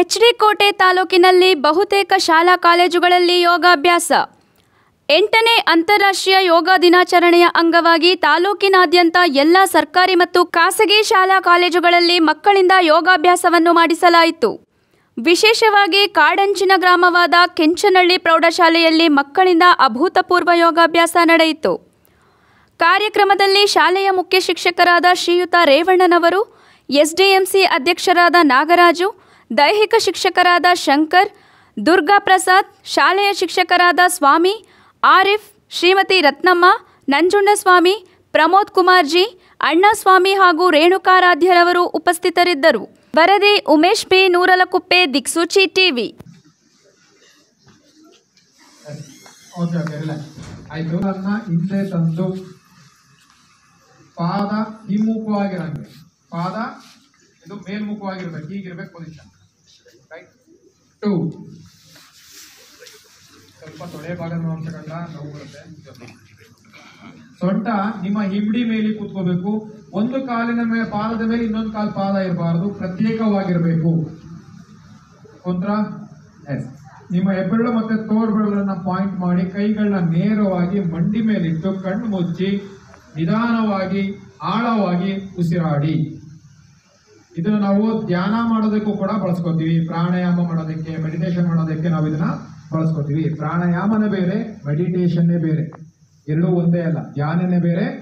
ಎಚ್ಡಿಕೋಟೆ ತಾಲೂಕಿನಲ್ಲಿ ಬಹುತೇಕ ಶಾಲಾ ಕಾಲೇಜುಗಳಲ್ಲಿ ಯೋಗಾಭ್ಯಾಸ ಎಂಟನೇ ಅಂತಾರಾಷ್ಟ್ರೀಯ ಯೋಗ ದಿನಾಚರಣೆಯ ಅಂಗವಾಗಿ ತಾಲೂಕಿನಾದ್ಯಂತ ಎಲ್ಲ ಸರ್ಕಾರಿ ಮತ್ತು ಖಾಸಗಿ ಶಾಲಾ ಕಾಲೇಜುಗಳಲ್ಲಿ ಮಕ್ಕಳಿಂದ ಯೋಗಾಭ್ಯಾಸವನ್ನು ಮಾಡಿಸಲಾಯಿತು ವಿಶೇಷವಾಗಿ ಕಾಡಂಚಿನ ಗ್ರಾಮವಾದ ಕೆಂಚನಹಳ್ಳಿ ಪ್ರೌಢಶಾಲೆಯಲ್ಲಿ ಮಕ್ಕಳಿಂದ ಅಭೂತಪೂರ್ವ ಯೋಗಾಭ್ಯಾಸ ನಡೆಯಿತು ಕಾರ್ಯಕ್ರಮದಲ್ಲಿ ಶಾಲೆಯ ಮುಖ್ಯ ಶಿಕ್ಷಕರಾದ ಶ್ರೀಯುತ ರೇವಣ್ಣನವರು ಎಸ್ಡಿಎಂಸಿ ಅಧ್ಯಕ್ಷರಾದ ನಾಗರಾಜು ದೈಹಿಕ ಶಿಕ್ಷಕರಾದ ಶಂಕರ್ ದುರ್ಗಾ ಪ್ರಸಾದ್ ಶಾಲೆಯ ಶಿಕ್ಷಕರಾದ ಸ್ವಾಮಿ ಆರಿಫ್ ಶ್ರೀಮತಿ ರತ್ನಮ್ಮ ನಂಜುಂಡಸ್ವಾಮಿ ಪ್ರಮೋದ್ ಕುಮಾರ್ಜಿ ಅಣ್ಣಸ್ವಾಮಿ ಹಾಗೂ ರೇಣುಕಾರಾಧ್ಯರವರು ಉಪಸ್ಥಿತರಿದ್ದರು ವರದಿ ಉಮೇಶ್ ಬಿ ನೂರಲಕುಪ್ಪೆ ದಿಕ್ಸೂಚಿ ಟಿವಿ ಓಕೆ ಓಕೆ ರಿಲ್ಯಾಕ್ಸ್ ಆಯ್ತು ಅದನ್ನ ಹಿಂದೆ ತಂದು ಪಾದ ಹಿಮ್ಮುಖವಾಗಿರಂಗೆ ಪಾದ ಇದು ಮೇಲ್ಮುಖವಾಗಿರ್ಬೇಕು ಹೀಗಿರ್ಬೇಕು ಪೊಸಿಷನ್ ರೈಟ್ ಟು ಸ್ವಲ್ಪ ತೊಡೆ ಭಾಗದ ಮಾಂಸಗಳನ್ನ ನೋವು ಬರುತ್ತೆ ಸೊಂಟ ನಿಮ್ಮ ಹಿಂಬಡಿ ಮೇಲೆ ಕೂತ್ಕೋಬೇಕು ಒಂದು ಕಾಲಿನ ಮೇಲೆ ಪಾದದ ಮೇಲೆ ಇನ್ನೊಂದು ಕಾಲು ಪಾದ ಇರಬಾರದು ಪ್ರತ್ಯೇಕವಾಗಿರಬೇಕು ಕುಂತ್ರ ಎಸ್ ನಿಮ್ಮ ಹೆಬ್ಬೆರಳು ಮತ್ತೆ ತೋರ್ಬೆರಳನ್ನ ಪಾಯಿಂಟ್ ಮಾಡಿ ಕೈಗಳನ್ನ ನೇರವಾಗಿ ಮಂಡಿ ಮೇಲಿಟ್ಟು ಕಣ್ಣು ಮುಚ್ಚಿ ನಿಧಾನವಾಗಿ ಆಳವಾಗಿ ಉಸಿರಾಡಿ ಇದನ್ನು ನಾವು ಧ್ಯಾನ ಮಾಡೋದಕ್ಕೂ ಕೂಡ ಬಳಸ್ಕೊತೀವಿ ಪ್ರಾಣಾಯಾಮ ಮಾಡೋದಕ್ಕೆ ಮೆಡಿಟೇಷನ್ ಮಾಡೋದಕ್ಕೆ ನಾವು ಇದನ್ನ ಬಳಸ್ಕೊತೀವಿ ಪ್ರಾಣಾಯಾಮನೇ ಬೇರೆ ಮೆಡಿಟೇಷನ್ನೇ ಬೇರೆ ಎರಡೂ ಒಂದೇ ಅಲ್ಲ ಧ್ಯಾನನೇ ಬೇರೆ